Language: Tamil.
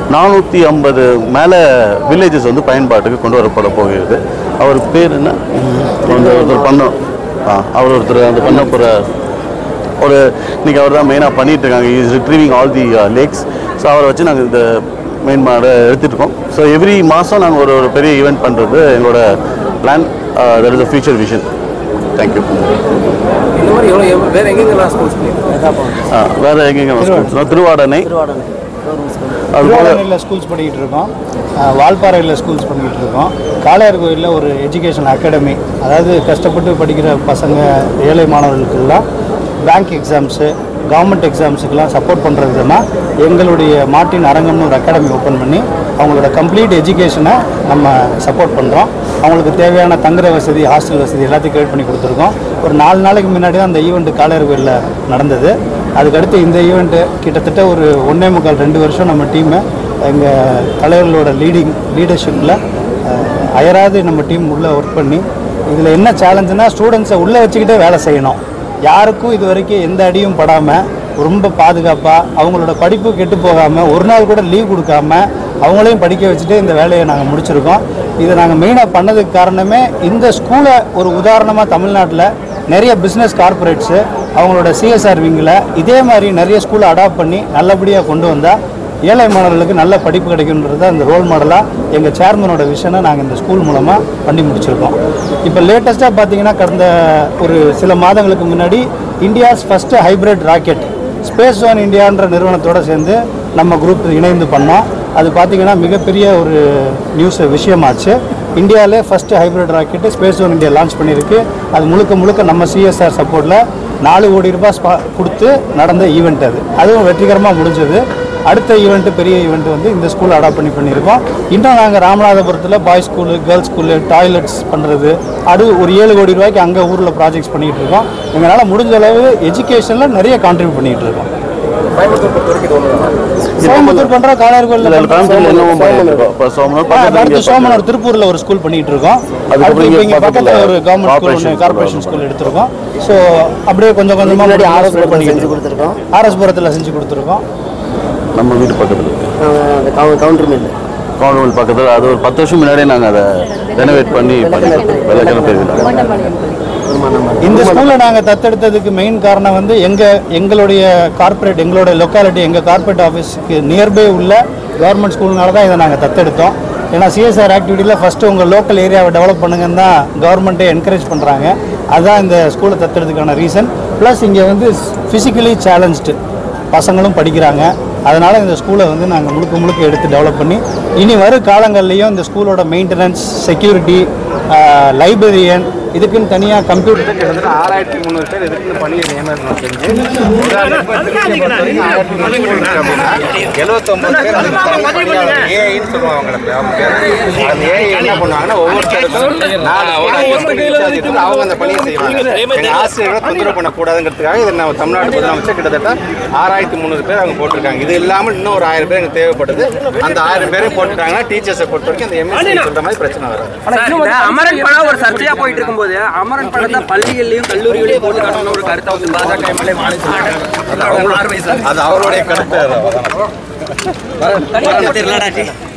நானூற்றி ஐம்பது மேலே வில்லேஜஸ் வந்து பயன்பாட்டுக்கு கொண்டு வரப்பட போகிறது அவர் பேர் என்ன அந்த ஒருத்தர் பண்ணோம் ஆ அவர் ஒருத்தர் அந்த பண்ண போகிற ஒரு இன்னைக்கு அவர் தான் மெயினாக பண்ணிட்டு இருக்காங்க is retrieving all the lakes so அவரை வச்சு நாங்கள் இந்த மெயின் மாடை எடுத்துட்டு இருக்கோம் ஸோ எவ்ரி மாதம் நாங்கள் ஒரு ஒரு பெரிய ஈவெண்ட் பண்ணுறது எங்களோட plan that is a future vision thank you இந்த மாதிரி எவ்வளோ எவ்வளோ வேறு எங்கெங்கெல்லாம் ஸ்கூல்ஸ் பண்ணியிருக்கோம் வேறு எங்கெங்க ஸ்கூல்ஸ்னா திருவாடனை அது போக திருவாரூரில் ஸ்கூல்ஸ் பண்ணிக்கிட்டு இருக்கோம் அஹ் வால்பாறையில் ஸ்கூல்ஸ் பண்ணிக்கிட்டு இருக்கோம் காளையார் கோயிலில் ஒரு எஜுகேஷன் அகாடமி அதாவது கஷ்டப்பட்டு படிக்கிற பசங்க ஏழை மாணவர்களுக்கெல்லாம் பேங்க் எக்ஸாம்ஸு கவர்மெண்ட் எக்ஸாம்ஸுக்கெல்லாம் சப்போர்ட் பண்ணுற விதமாக எங்களுடைய மார்ட்டின் அரங்கம்னு ஒரு அகாடமி ஓப்பன் பண்ணி அவங்களோட கம்ப்ளீட் எஜுகேஷனை நம்ம சப்போர்ட் பண்ணுறோம் அவங்களுக்கு தேவையான தங்குற வசதி ஹாஸ்டல் வசதி எல்லாத்தையும் கிரியேட் பண்ணி கொடுத்துருக்கோம் ஒரு நாலு நாளைக்கு முன்னாடி தான் அந்த ஈவெண்ட் காளையார் கோயிலில் நடந்தது அதுக்கடுத்து இந்த ஈவெண்ட்டு கிட்டத்தட்ட ஒரு ஒன்றே முக்கால் ரெண்டு வருஷம் நம்ம டீமை எங்கள் தலைவர்களோட லீடிங் லீடர்ஷிப்பில் அயராது நம்ம டீம் உள்ளே ஒர்க் பண்ணி இதில் என்ன சேலஞ்சுனா ஸ்டூடெண்ட்ஸை உள்ளே வச்சுக்கிட்டே வேலை செய்யணும் யாருக்கும் இது வரைக்கும் எந்த அடியும் படாமல் ரொம்ப பாதுகாப்பாக அவங்களோட படிப்பு கெட்டு போகாமல் ஒரு நாள் கூட லீவ் கொடுக்காம அவங்களையும் படிக்க வச்சுட்டு இந்த வேலையை நாங்கள் முடிச்சிருக்கோம் இதை நாங்கள் மெயினாக பண்ணதுக்கு காரணமே இந்த ஸ்கூலை ஒரு உதாரணமாக தமிழ்நாட்டில் நிறைய பிஸ்னஸ் கார்ப்பரேட்ஸு அவங்களோட சிஎஸ்ஆர் விங்கில் இதே மாதிரி நிறைய ஸ்கூலை அடாப்ட் பண்ணி நல்லபடியாக கொண்டு வந்தால் ஏழை மாணவர்களுக்கு நல்ல படிப்பு கிடைக்கும்ன்றத அந்த ரோல் மாடலாக எங்கள் சேர்மனோட விஷனை நாங்கள் இந்த ஸ்கூல் மூலமாக பண்ணி முடிச்சிருக்கோம் இப்போ லேட்டஸ்ட்டாக பார்த்தீங்கன்னா கடந்த ஒரு சில மாதங்களுக்கு முன்னாடி India's first hybrid rocket space one இந்தியான்ற நிறுவனத்தோட சேர்ந்து நம்ம குரூப் இணைந்து பண்ணோம் அது பார்த்தீங்கன்னா மிகப்பெரிய ஒரு நியூஸ் விஷயமாச்சு இந்தியாவிலே first hybrid rocket space one India launch பண்ணியிருக்கு அது முழுக்க முழுக்க நம்ம சிஎஸ்ஆர் சப்போர்ட்டில் நாலு கோடி ரூபாய் ஸ்பா கொடுத்து நடந்த ஈவெண்ட் அது அதுவும் வெற்றிகரமாக முடிஞ்சது அடுத்த ஈவெண்ட்டு பெரிய ஈவெண்ட் வந்து இந்த ஸ்கூல் அடாப்ட் பண்ணி பண்ணியிருக்கோம் இன்னும் நாங்கள் ராமநாதபுரத்தில் boys school girls school toilets பண்ணுறது அது ஒரு ஏழு கோடி ரூபாய்க்கு அங்கே ஊரில் ப்ராஜெக்ட்ஸ் பண்ணிகிட்டு இருக்கோம் எங்களால் முடிஞ்ச அளவு எஜுகேஷனில் நிறைய கான்ட்ரிபியூட் பண்ணிகிட்டு இருக்கோம் கோயம்புத்தூர் பொறுத்த வரைக்கும் இது ஒன்று தான் கோயம்புத்தூர் பண்ணுற காளையார் இல்லை கோயிலில் கோயம்புத்தூர்ல என்னமோ பண்ணிட்டு இருக்கோம் இப்போ சோமனூர் பக்கத்துல அடுத்து இங்கே சோமனூர் திருப்பூரில் ஒரு ஸ்கூல் பண்ணிட்டு இருக்கோம் அதுக்கப்புறம் அடுத்து இங்க இப்போ இங்கே பக்கத்துல பக்கத்தில் ஒரு கவர்மெண்ட் ஸ்கூல் corporation ஒன்று school கார்பரேஷன் வரும். ஸ்கூல் எடுத்திருக்கோம் ஸோ அப்படியே கொஞ்சம் கொஞ்சமாக முன்னாடி முடிஞ்ச ஆர்எஸ் அளவு பண்ணிக்கிட்டு செஞ்சு இருக்கோம். கொடுத்துருக்கோம் ஆர்எஸ்புரத்தில் செஞ்சு கொடுத்துருக்கோம் நம்ம வீட்டு பக்கத்தில் இருக்கு அந்த கவுண்டர் மில் கான்வென்ட் பக்கத்தில் அது ஒரு பத்து வருஷம் முன்னாடியே நாங்கள் அதை ரெனோவேட் பண்ணி பண்ணிட்டோம் வெள்ளக்கிழமை பேர் இந்த ஸ்கூலை நாங்கள் தத்தெடுத்ததுக்கு மெயின் காரணம் வந்து எங்கள் எங்களுடைய கார்ப்பரேட் எங்களோட லொக்காலிட்டி எங்கள் கார்ப்பரேட் ஆஃபீஸுக்கு நியர்பை உள்ள கவர்மெண்ட் ஸ்கூல்னால தான் இதை நாங்கள் தத்தெடுத்தோம் ஏன்னா சிஎஸ்ஆர் ஆக்டிவிட்டியில் ஃபஸ்ட்டு உங்கள் லோக்கல் ஏரியாவை டெவலப் பண்ணுங்கன்னு தான் கவர்மெண்ட்டே என்கரேஜ் பண்ணுறாங்க அதுதான் இந்த ஸ்கூலை தத்தெடுத்துக்கான ரீசன் ப்ளஸ் இங்கே வந்து ஃபிசிக்கலி சேலஞ்ச்டு பசங்களும் படிக்கிறாங்க அதனால் இந்த ஸ்கூலை வந்து நாங்கள் முழுக்க முழுக்க எடுத்து டெவலப் பண்ணி இனி வரும் காலங்கள்லேயும் இந்த ஸ்கூலோட மெயின்டெனன்ஸ் செக்யூரிட்டி லைப்ரரியன் இதுக்குன்னு தனியாக கம்ப்யூட்டர் கிட்டத்தட்ட ஆறாயிரத்தி முந்நூறு பேர் இதுக்குன்னு பணியை நியமனம் செஞ்சு உதாரணத்துக்கு திருச்சியை பொறுத்த வரைக்கும் ஆயிரத்தி முந்நூறு இருக்கு அப்படின்னா எழுபத்தொம்பது பேர் அதுக்கு தனி பணியாளர் ஏஐன்னு சொல்லுவாங்க அவங்களுக்கு அவங்க பேர் அந்த ஏஐ என்ன பண்ணுவாங்கன்னா ஒவ்வொருத்தருக்கும் நாலு பேர் இன்சார்ஜ் இருந்து அவங்க அந்த பணியை செய்வாங்க எங்கள் ஆசிரியர்களை தொந்தரவு பண்ணக்கூடாதுங்கிறதுக்காக இதை நம்ம தமிழ்நாடு முதலமைச்சர் கிட்டத்தட்ட ஆறாயிரத்தி முந்நூறு பேர் அவங்க போட்டிருக்காங்க இது இல்லாமல் இன்னும் ஒரு ஆயிரம் பேர் எனக்கு தேவைப்படுது அந்த ஆயிரம் பேரையும் போட்டுட்டாங்கன்னா டீச்சர்ஸை பொறுத்த வரைக்கும் அந்த எம்எஸ்சி சொல்கிற மாதிரி பிரச்சனை வராது இந்த அமரன் படம் ஒரு சர்ச்சையா போயிட்டு இருக்கும்போது அமரன் படத்தை பள்ளிகள்லயும் கல்லூரிகளையும் போட்டு காட்டணும் ஒரு கருத்தை வந்து பாஜக எம்எல்ஏ அது அவங்களுடைய கருத்து தெரியலடா